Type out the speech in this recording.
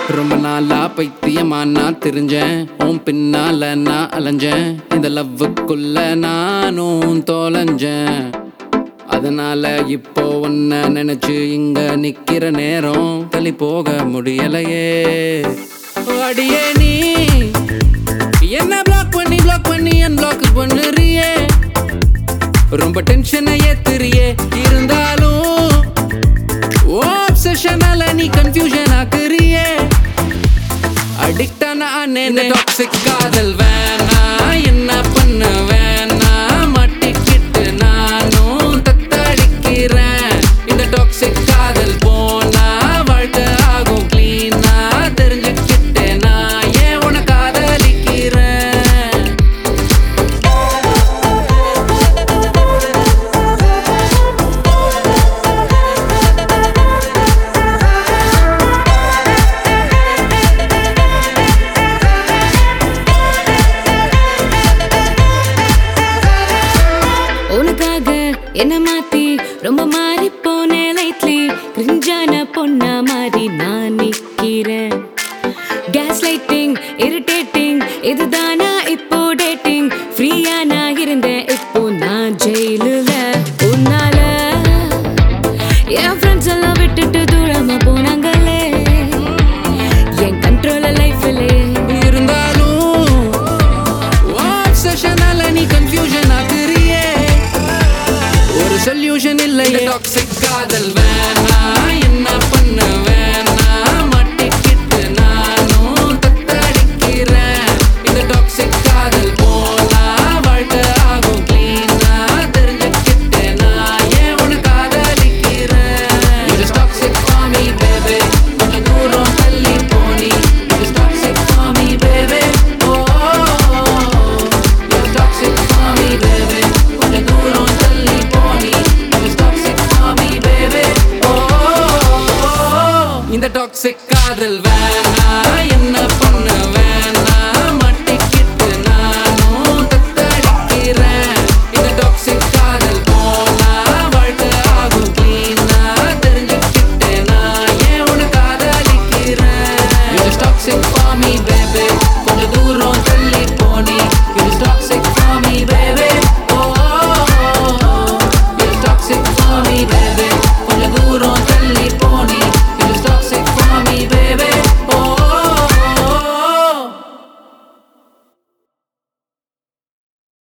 ரொம்ப நாளா பைத்தியமா நான் தெரிஞ்சேன் உன் பின்னால நான் அலைஞ்சேன் இந்த லவ்வுக்குள்ள நானும் தொலைஞ்சேன் அதனால இப்போ உன்ன நினைச்சு இங்க நிக்கிற நேரம் தள்ளி போக முடியலையே அடியே நீ என்ன பிளாக் பண்ணி பிளாக் பண்ணி அன்பிளாக் பண்ணுறியே ரொம்ப டென்ஷனை ஏத்துறியே இருந்தாலும் ஆப்சஷனால நீ கன்ஃபியூஷன் ஆக்குறியே அடிக்டான அண்ணே டாக்ஸிக் காதல் வேணா என்ன பண்ண வேணா மாட்டிக்கிட்டு நானும் தத்தடிக்கிறேன் இந்த டாக்ஸிக் காதல் போனா வாழ்க்கை ஆகும் க்ளீனா தெரிஞ்சுக்கிட்டேன் நான் ஏன் உன காதலிக்கிறேன் உனக்காக என்ன மாத்தி ரொம்ப மாறி போனேன் லைட்லி கிரிஞ்சான பொண்ணா மாறி நான் நிக்கிறேன் கேஸ் லைட்டிங் இரிட்டேட்டிங் இதுதானா இப்போ டேட்டிங் ஃப்ரீயா நான் இருந்தேன் இப்போ நான் ஜெயிலுல உன்னால என் ஃப்ரெண்ட்ஸ் எல்லாம் விட்டுட்டு தூரமா போனாங்களே என் கண்ட்ரோல லைஃப்லே இருந்தாலும் ஆப்சஷனால நீ கன்ஃபியூஷன் ஆக்குறியே ஒரு சொல்யூஷன் இல்லையே டாக்ஸிக் காதல் வேணா என்ன பண்ண வேணா மாட்டிக்கிட்டு நானும் தத்தடிக்கிறேன் இந்த டாக்ஸிக் காதல் போனா வாழ்க்கை ஆகும் க்ளீனா தெரிஞ்சுக்கிட்டேன் நான் ஏன் உன காதலிக்கிறேன் இது டாக்ஸிக் for me baby கொஞ்சம் தூரம் தள்ளி போனி இது toxic for me baby oh இது டாக்ஸிக் for me baby கொஞ்சம் தூரம் தள்ளி போனி இது toxic for me baby oh இந்த டாக்ஸிக் காதல் வேணா என்ன பண்ண